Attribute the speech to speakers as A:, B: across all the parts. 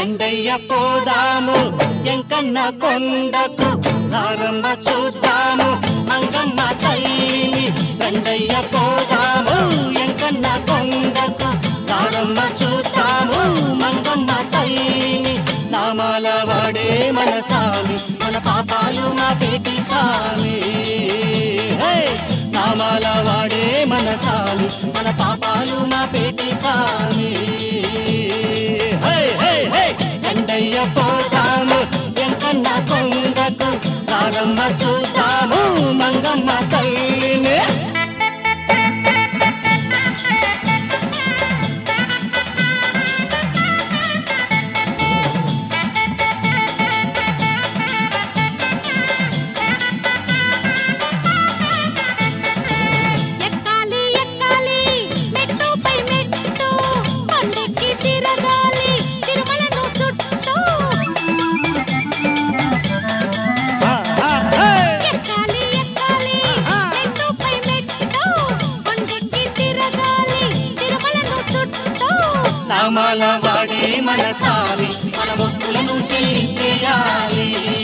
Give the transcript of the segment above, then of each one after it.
A: రండయ్య పోదాము ఎంకన్న కొండకు ప్రారంభ చూద్దాము మంగమ్మ తల్లిని రండయ్య పోదాము ఎంకన్న కొండకు ప్రారంభ చూద్దాము మంగమ్మ తల్లిని నామాల వాడే మన సామి మన పాపాలు మా పేటి సామి హే! నామాల వాడే మన సామి మన పాపాలు మా పేటి సామి హే, హే, హే! రండయ్య పోదాము ఎంకన్న కొండకు ప్రారంభ చూద్దాము మంగమ్మ తల్లిని
B: ఎక్కాలి ఎక్కాలి మెట్టుపై మెట్టు కొండెక్కి తిరగాలి తిరుమలను చుట్టూ
A: ఆ, ఆ, హే!
B: ఎక్కాలి ఎక్కాలి మెట్టుపై మెట్టు కొండెక్కి తిరగాలి తిరుమలను చుట్టూ
A: నామాల వాడే మన సామి మన భక్తులను చెల్లించేయాలి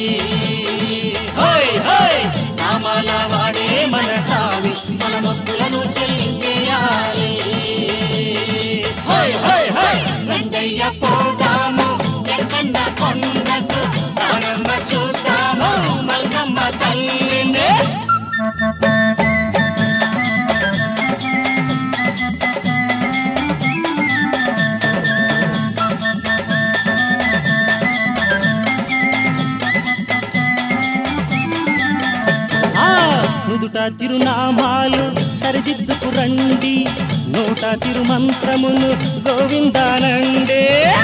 A: హోయ్ హోయ్ నామాల వాడే మన సామి మన భక్తులను చెల్లించేయాలి హోయ్ హోయ్ హోయ్ రండయ్య పోదాము ఎక్కన్న కొండకు ప్రారంభ చూద్దాము మల్కమ్మ తల్లిని ఆ నుదుట తిరునామాలు సరిదిద్దుకు రండి నోట తిరుమంత్రమును గోవిందానండే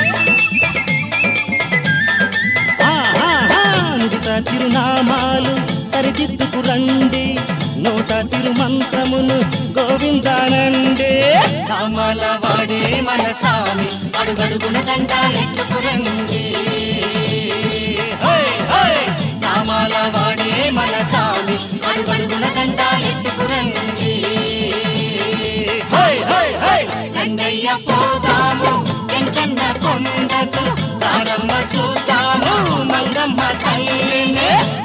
A: ఆ, ఆ, ఆ, నుదుట తిరునామాలు సరిదిద్దుకు రండి నోట తిరుమంత్రమును గోవిందానండే నామాల వాడే మన స్వామి అడుగడుగున దండాలెట్టుకు రండి హోయ్, హోయ్! నామాల వాడే మన స్వామి అడుగడుగున దండాలెట్టుకు రండి హోయ్, హోయ్, హోయ్! రండయ్య పోదాము ఎంకన్న కొండకు ప్రారంభ చూద్దాము మంగమ్మ తల్లిని